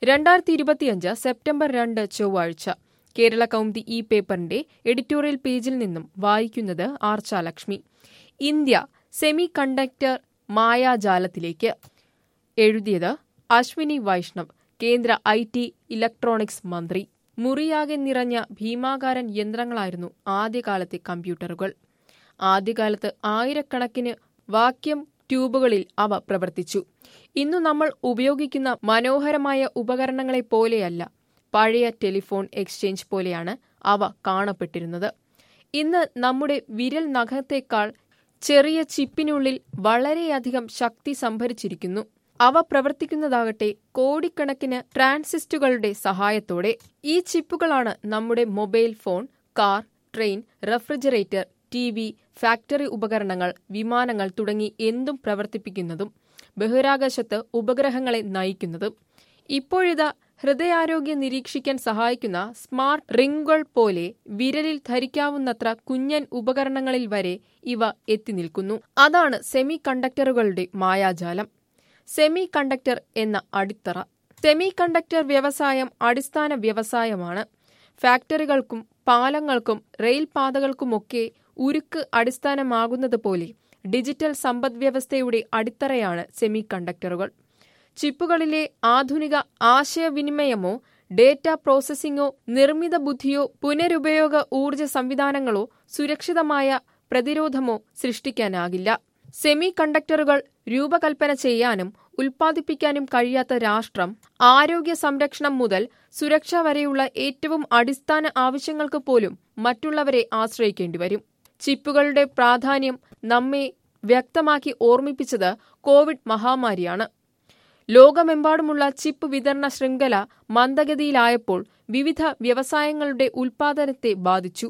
രണ്ടായിരത്തി ഇരുപത്തിയഞ്ച് സെപ്റ്റംബർ രണ്ട് ചൊവ്വാഴ്ച കേരള കൗമുദി ഈ പേപ്പറിന്റെ എഡിറ്റോറിയൽ പേജിൽ നിന്നും വായിക്കുന്നത് ആർച്ചാലക്ഷ്മി ഇന്ത്യ സെമി കണ്ടക്ടർ മായാജാലത്തിലേക്ക് എഴുതിയത് അശ്വിനി വൈഷ്ണവ് കേന്ദ്ര ഐ ടി ഇലക്ട്രോണിക്സ് മന്ത്രി മുറിയാകെ നിറഞ്ഞ ഭീമാകാരൻ യന്ത്രങ്ങളായിരുന്നു ആദ്യകാലത്തെ കമ്പ്യൂട്ടറുകൾ ആദ്യകാലത്ത് ആയിരക്കണക്കിന് വാക്യം ട്യൂബുകളിൽ അവ പ്രവർത്തിച്ചു ഇന്നു നമ്മൾ ഉപയോഗിക്കുന്ന മനോഹരമായ ഉപകരണങ്ങളെ പോലെയല്ല പഴയ ടെലിഫോൺ എക്സ്ചേഞ്ച് പോലെയാണ് അവ കാണപ്പെട്ടിരുന്നത് ഇന്ന് നമ്മുടെ വിരൽ നഖത്തേക്കാൾ ചെറിയ ചിപ്പിനുള്ളിൽ വളരെയധികം ശക്തി സംഭരിച്ചിരിക്കുന്നു അവ പ്രവർത്തിക്കുന്നതാകട്ടെ കോടിക്കണക്കിന് ട്രാൻസിസ്റ്റുകളുടെ സഹായത്തോടെ ഈ ചിപ്പുകളാണ് നമ്മുടെ mobile phone car train refrigerator T V factory ഉപകരണങ്ങൾ വിമാനങ്ങൾ തുടങ്ങി എന്തും പ്രവർത്തിപ്പിക്കുന്നതും ബഹിരാകാശത്ത് ഉപഗ്രഹങ്ങളെ നയിക്കുന്നതും ഇപ്പോഴിതാ ഹൃദയാരോഗ്യം നിരീക്ഷിക്കാൻ സഹായിക്കുന്ന സ്മാർട്ട് റിങ്ങുകൾ പോലെ വിരലിൽ ധരിക്കാവുന്നത്ര കുഞ്ഞൻ ഉപകരണങ്ങളിൽ വരെ ഇവ എത്തി നിൽക്കുന്നു അതാണ് സെമി കണ്ടക്ടറുകളുടെ മായാജാലം സെമി കണ്ടക്ടർ എന്ന അടിത്തറ സെമി കണ്ടക്ടർ വ്യവസായം അടിസ്ഥാന വ്യവസായമാണ് ഫാക്ടറികൾക്കും പാലങ്ങൾക്കും റെയിൽ പാതകൾക്കുമൊക്കെ ഉരുക്ക് അടിസ്ഥാനമാകുന്നത് പോലെ ഡിജിറ്റൽ സമ്പദ്വ്യവസ്ഥയുടെ അടിത്തറയാണ് സെമി കണ്ടക്ടറുകൾ ചിപ്പുകളിലെ ആധുനിക ആശയവിനിമയമോ ഡേറ്റ പ്രോസസ്സിംഗോ നിർമ്മിത ബുദ്ധിയോ പുനരുപയോഗ ഊർജ സംവിധാനങ്ങളോ സുരക്ഷിതമായ പ്രതിരോധമോ സൃഷ്ടിക്കാനാകില്ല സെമി കണ്ടക്ടറുകൾ രൂപകൽപ്പന ചെയ്യാനും ഉൽപ്പാദിപ്പിക്കാനും കഴിയാത്ത രാഷ്ട്രം ആരോഗ്യ സംരക്ഷണം മുതൽ സുരക്ഷ വരെയുള്ള ഏറ്റവും അടിസ്ഥാന ആവശ്യങ്ങൾക്ക് പോലും മറ്റുള്ളവരെ ആശ്രയിക്കേണ്ടി വരും ചിപ്പുകളുടെ പ്രാധാന്യം നമ്മെ വ്യക്തമാക്കി ഓർമ്മിപ്പിച്ചത് കോവിഡ് മഹാമാരിയാണ് ലോകമെമ്പാടുമുള്ള ചിപ്പ് വിതരണ ശൃംഖല മന്ദഗതിയിലായപ്പോൾ വിവിധ വ്യവസായങ്ങളുടെ ഉൽപാദനത്തെ ബാധിച്ചു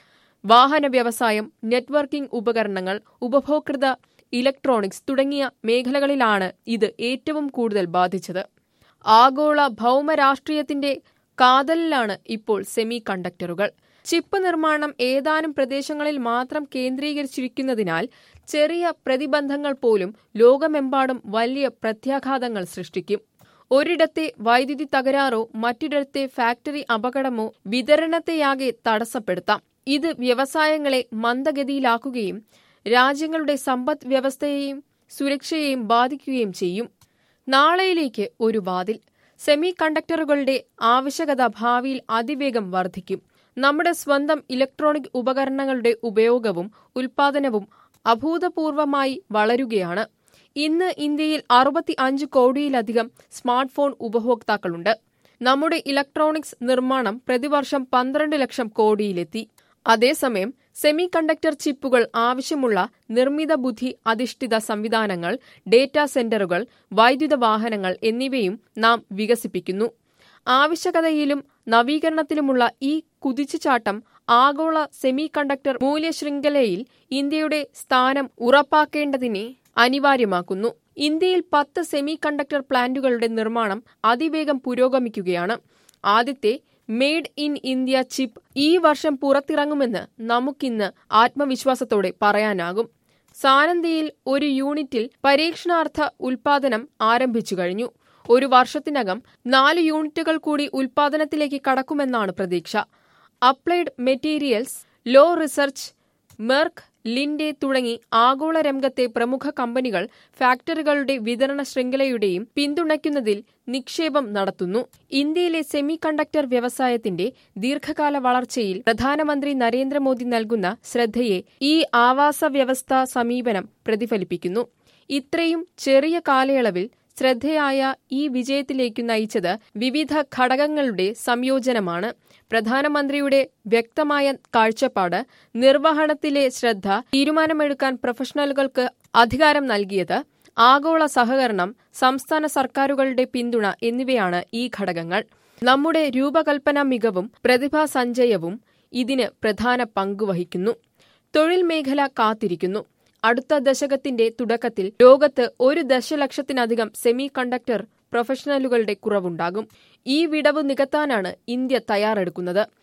വാഹന വ്യവസായം നെറ്റ്വർക്കിംഗ് ഉപകരണങ്ങൾ ഉപഭോക്തൃ ഇലക്ട്രോണിക്സ് തുടങ്ങിയ മേഖലകളിലാണ് ഇത് ഏറ്റവും കൂടുതൽ ബാധിച്ചത് ആഗോള ഭൗമരാഷ്ട്രീയത്തിന്റെ കാതലിലാണ് ഇപ്പോൾ സെമി കണ്ടക്ടറുകൾ ചിപ്പ് നിർമ്മാണം ഏതാനും പ്രദേശങ്ങളിൽ മാത്രം കേന്ദ്രീകരിച്ചിരിക്കുന്നതിനാൽ ചെറിയ പ്രതിബന്ധങ്ങൾ പോലും ലോകമെമ്പാടും വലിയ പ്രത്യാഘാതങ്ങൾ സൃഷ്ടിക്കും ഒരിടത്തെ വൈദ്യുതി തകരാറോ മറ്റൊരിടത്തെ ഫാക്ടറി അപകടമോ വിതരണത്തെയാകെ തടസ്സപ്പെടുത്താം ഇത് വ്യവസായങ്ങളെ മന്ദഗതിയിലാക്കുകയും രാജ്യങ്ങളുടെ സമ്പദ് വ്യവസ്ഥയെയും സുരക്ഷയെയും ബാധിക്കുകയും ചെയ്യും നാളെയിലേക്ക് ഒരു വാതിൽ സെമി കണ്ടക്ടറുകളുടെ ആവശ്യകത ഭാവിയിൽ അതിവേഗം വർദ്ധിക്കും നമ്മുടെ സ്വന്തം ഇലക്ട്രോണിക് ഉപകരണങ്ങളുടെ ഉപയോഗവും ഉൽപാദനവും അഭൂതപൂർവമായി വളരുകയാണ് ഇന്ന് ഇന്ത്യയിൽ അറുപത്തി അഞ്ച് കോടിയിലധികം സ്മാർട്ട് ഫോൺ ഉപഭോക്താക്കളുണ്ട് നമ്മുടെ ഇലക്ട്രോണിക്സ് നിർമ്മാണം പ്രതിവർഷം പന്ത്രണ്ട് ലക്ഷം കോടിയിലെത്തി അതേസമയം സെമി കണ്ടക്ടർ ചിപ്പുകൾ ആവശ്യമുള്ള നിർമ്മിത ബുദ്ധി അധിഷ്ഠിത സംവിധാനങ്ങൾ ഡേറ്റാ സെന്ററുകൾ വൈദ്യുത വാഹനങ്ങൾ എന്നിവയും നാം വികസിപ്പിക്കുന്നു ആവശ്യകതയിലും നവീകരണത്തിലുമുള്ള ഈ കുതിച്ചുചാട്ടം ആഗോള സെമി കണ്ടക്ടർ മൂല്യശൃംഖലയിൽ ഇന്ത്യയുടെ സ്ഥാനം ഉറപ്പാക്കേണ്ടതിനെ അനിവാര്യമാക്കുന്നു ഇന്ത്യയിൽ പത്ത് സെമി കണ്ടക്ടർ പ്ലാന്റുകളുടെ നിർമ്മാണം അതിവേഗം പുരോഗമിക്കുകയാണ് ആദ്യത്തെ മെയ്ഡ് ഇൻ ഇന്ത്യ ചിപ്പ് ഈ വർഷം പുറത്തിറങ്ങുമെന്ന് നമുക്കിന്ന് ആത്മവിശ്വാസത്തോടെ പറയാനാകും സാനന്ദിയിൽ ഒരു യൂണിറ്റിൽ പരീക്ഷണാർത്ഥ ഉൽപാദനം ആരംഭിച്ചു കഴിഞ്ഞു ഒരു വർഷത്തിനകം നാല് യൂണിറ്റുകൾ കൂടി ഉൽപാദനത്തിലേക്ക് കടക്കുമെന്നാണ് പ്രതീക്ഷ അപ്ലൈഡ് മെറ്റീരിയൽസ് ലോ റിസർച്ച് മെർക്ക് ലിൻഡെ തുടങ്ങി ആഗോള രംഗത്തെ പ്രമുഖ കമ്പനികൾ ഫാക്ടറികളുടെ വിതരണ ശൃംഖലയുടെയും പിന്തുണയ്ക്കുന്നതിൽ നിക്ഷേപം നടത്തുന്നു ഇന്ത്യയിലെ സെമി കണ്ടക്ടർ വ്യവസായത്തിന്റെ ദീർഘകാല വളർച്ചയിൽ പ്രധാനമന്ത്രി നരേന്ദ്രമോദി നൽകുന്ന ശ്രദ്ധയെ ഈ ആവാസ വ്യവസ്ഥാ സമീപനം പ്രതിഫലിപ്പിക്കുന്നു ഇത്രയും ചെറിയ കാലയളവിൽ ശ്രദ്ധയായ ഈ വിജയത്തിലേക്ക് നയിച്ചത് വിവിധ ഘടകങ്ങളുടെ സംയോജനമാണ് പ്രധാനമന്ത്രിയുടെ വ്യക്തമായ കാഴ്ചപ്പാട് നിർവഹണത്തിലെ ശ്രദ്ധ തീരുമാനമെടുക്കാൻ പ്രൊഫഷണലുകൾക്ക് അധികാരം നൽകിയത് ആഗോള സഹകരണം സംസ്ഥാന സർക്കാരുകളുടെ പിന്തുണ എന്നിവയാണ് ഈ ഘടകങ്ങൾ നമ്മുടെ രൂപകൽപ്പന മികവും പ്രതിഭാസഞ്ചയവും ഇതിന് പ്രധാന പങ്കുവഹിക്കുന്നു തൊഴിൽ മേഖല കാത്തിരിക്കുന്നു അടുത്ത ദശകത്തിന്റെ തുടക്കത്തിൽ ലോകത്ത് ഒരു ദശലക്ഷത്തിനധികം സെമി കണ്ടക്ടർ പ്രൊഫഷണലുകളുടെ കുറവുണ്ടാകും ഈ വിടവ് നികത്താനാണ് ഇന്ത്യ തയ്യാറെടുക്കുന്നത്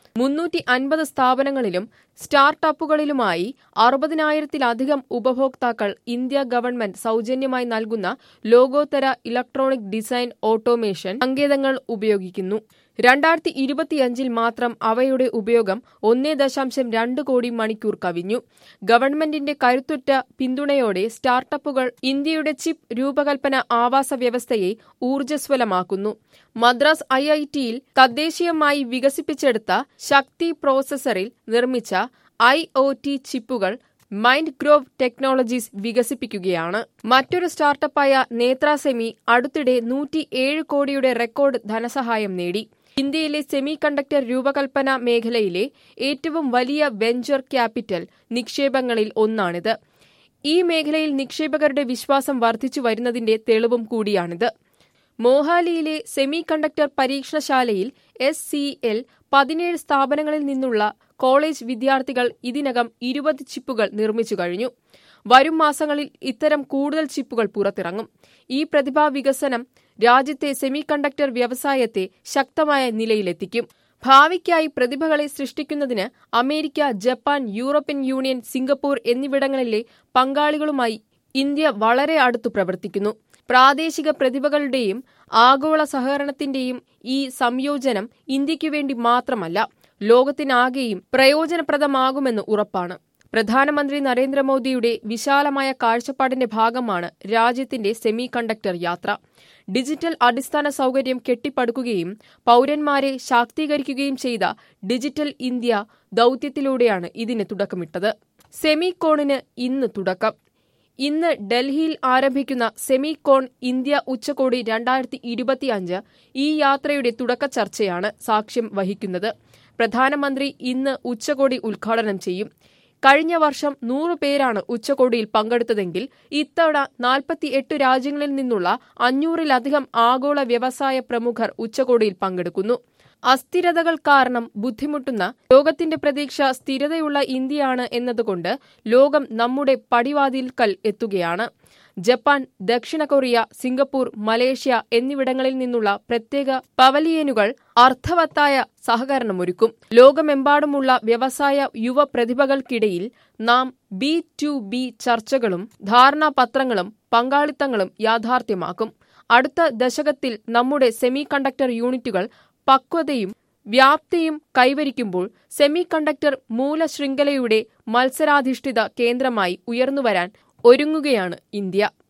മുന്നൂറ്റി അൻപത് സ്ഥാപനങ്ങളിലും സ്റ്റാർട്ടപ്പുകളിലുമായി അറുപതിനായിരത്തിലധികം ഉപഭോക്താക്കൾ ഇന്ത്യ ഗവൺമെന്റ് സൗജന്യമായി നൽകുന്ന ലോകോത്തര ഇലക്ട്രോണിക് ഡിസൈൻ ഓട്ടോമേഷൻ സങ്കേതങ്ങൾ ഉപയോഗിക്കുന്നു രണ്ടായിരത്തി ഇരുപത്തിയഞ്ചിൽ മാത്രം അവയുടെ ഉപയോഗം ഒന്നേ ദശാംശം രണ്ട് കോടി മണിക്കൂർ കവിഞ്ഞു ഗവൺമെന്റിന്റെ കരുത്തുറ്റ പിന്തുണയോടെ സ്റ്റാർട്ടപ്പുകൾ ഇന്ത്യയുടെ ചിപ്പ് രൂപകൽപ്പന ആവാസ വ്യവസ്ഥയെ ഊർജ്ജസ്വലമാക്കുന്നു മദ്രാസ് ഐ ഐ ടിയിൽ തദ്ദേശീയമായി വികസിപ്പിച്ചെടുത്ത ശക്തി പ്രോസസറിൽ നിർമ്മിച്ച ഐ ഒ ടി ചിപ്പുകൾ മൈൻഡ് ഗ്രോവ് ടെക്നോളജീസ് വികസിപ്പിക്കുകയാണ് മറ്റൊരു സ്റ്റാർട്ടപ്പായ നേത്ര സെമി അടുത്തിടെ നൂറ്റിയേഴ് കോടിയുടെ റെക്കോർഡ് ധനസഹായം നേടി ഇന്ത്യയിലെ സെമി കണ്ടക്ടർ രൂപകൽപ്പന മേഖലയിലെ ഏറ്റവും വലിയ വെഞ്ചർ ക്യാപിറ്റൽ നിക്ഷേപങ്ങളിൽ ഒന്നാണിത് ഈ മേഖലയിൽ നിക്ഷേപകരുടെ വിശ്വാസം വർദ്ധിച്ചു വരുന്നതിന്റെ തെളിവും കൂടിയാണിത് മോഹാലിയിലെ സെമി കണ്ടക്ടർ പരീക്ഷണശാലയിൽ എസ് സി എൽ പതിനേഴ് സ്ഥാപനങ്ങളിൽ നിന്നുള്ള കോളേജ് വിദ്യാർത്ഥികൾ ഇതിനകം ഇരുപത് ചിപ്പുകൾ നിർമ്മിച്ചു കഴിഞ്ഞു വരും മാസങ്ങളിൽ ഇത്തരം കൂടുതൽ ചിപ്പുകൾ പുറത്തിറങ്ങും ഈ പ്രതിഭാ വികസനം രാജ്യത്തെ സെമി കണ്ടക്ടർ വ്യവസായത്തെ ശക്തമായ നിലയിലെത്തിക്കും ഭാവിക്കായി പ്രതിഭകളെ സൃഷ്ടിക്കുന്നതിന് America Japan European Union Singapore എന്നിവിടങ്ങളിലെ പങ്കാളികളുമായി ഇന്ത്യ വളരെ അടുത്തു പ്രവർത്തിക്കുന്നു പ്രാദേശിക പ്രതിഭകളുടെയും ആഗോള സഹകരണത്തിന്റെയും ഈ സംയോജനം ഇന്ത്യയ്ക്കു വേണ്ടി മാത്രമല്ല ലോകത്തിനാകെയും പ്രയോജനപ്രദമാകുമെന്ന് ഉറപ്പാണ് പ്രധാനമന്ത്രി നരേന്ദ്രമോദിയുടെ വിശാലമായ കാഴ്ചപ്പാടിന്റെ ഭാഗമാണ് രാജ്യത്തിന്റെ സെമി കണ്ടക്ടർ യാത്ര ഡിജിറ്റൽ അടിസ്ഥാന സൗകര്യം കെട്ടിപ്പടുക്കുകയും പൌരന്മാരെ ശാക്തീകരിക്കുകയും ചെയ്ത ഡിജിറ്റൽ ഇന്ത്യ ദൌത്യത്തിലൂടെയാണ് ഇതിന് തുടക്കമിട്ടത് സെമികോണിന് ഇന്ന് തുടക്കം ഇന്ന് ഡൽഹിയിൽ ആരംഭിക്കുന്ന സെമികോൺ ഇന്ത്യ ഉച്ചകോടി രണ്ടായിരത്തി ഇരുപത്തിയഞ്ച് ഈ യാത്രയുടെ തുടക്ക ചർച്ചയാണ് സാക്ഷ്യം വഹിക്കുന്നത് പ്രധാനമന്ത്രി ഇന്ന് ഉച്ചകോടി ഉദ്ഘാടനം ചെയ്യും കഴിഞ്ഞ വർഷം നൂറ് പേരാണ് ഉച്ചകോടിയിൽ പങ്കെടുത്തതെങ്കിൽ ഇത്തവണ നാൽപ്പത്തിയെട്ട് രാജ്യങ്ങളിൽ നിന്നുള്ള അഞ്ഞൂറിലധികം ആഗോള വ്യവസായ പ്രമുഖർ ഉച്ചകോടിയിൽ പങ്കെടുക്കുന്നു അസ്ഥിരതകൾ കാരണം ബുദ്ധിമുട്ടുന്ന ലോകത്തിന്റെ പ്രതീക്ഷ സ്ഥിരതയുള്ള ഇന്ത്യയാണ് എന്നതുകൊണ്ട് ലോകം നമ്മുടെ പടിവാതിൽക്കൽ എത്തുകയാണ് ജപ്പാൻ ദക്ഷിണ കൊറിയ സിംഗപ്പൂർ മലേഷ്യ എന്നിവിടങ്ങളിൽ നിന്നുള്ള പ്രത്യേക പവലിയനുകൾ അർത്ഥവത്തായ സഹകരണമൊരുക്കും ലോകമെമ്പാടുമുള്ള വ്യവസായ യുവ പ്രതിഭകൾക്കിടയിൽ നാം ബി ടു ബി ചർച്ചകളും ധാരണാപത്രങ്ങളും പങ്കാളിത്തങ്ങളും യാഥാർത്ഥ്യമാക്കും അടുത്ത ദശകത്തിൽ നമ്മുടെ സെമി കണ്ടക്ടർ യൂണിറ്റുകൾ പക്വതയും വ്യാപ്തിയും കൈവരിക്കുമ്പോൾ സെമി കണ്ടക്ടർ മൂലശൃംഖലയുടെ മത്സരാധിഷ്ഠിത കേന്ദ്രമായി ഉയർന്നുവരാൻ ഒരുങ്ങുകയാണ് ഇന്ത്യ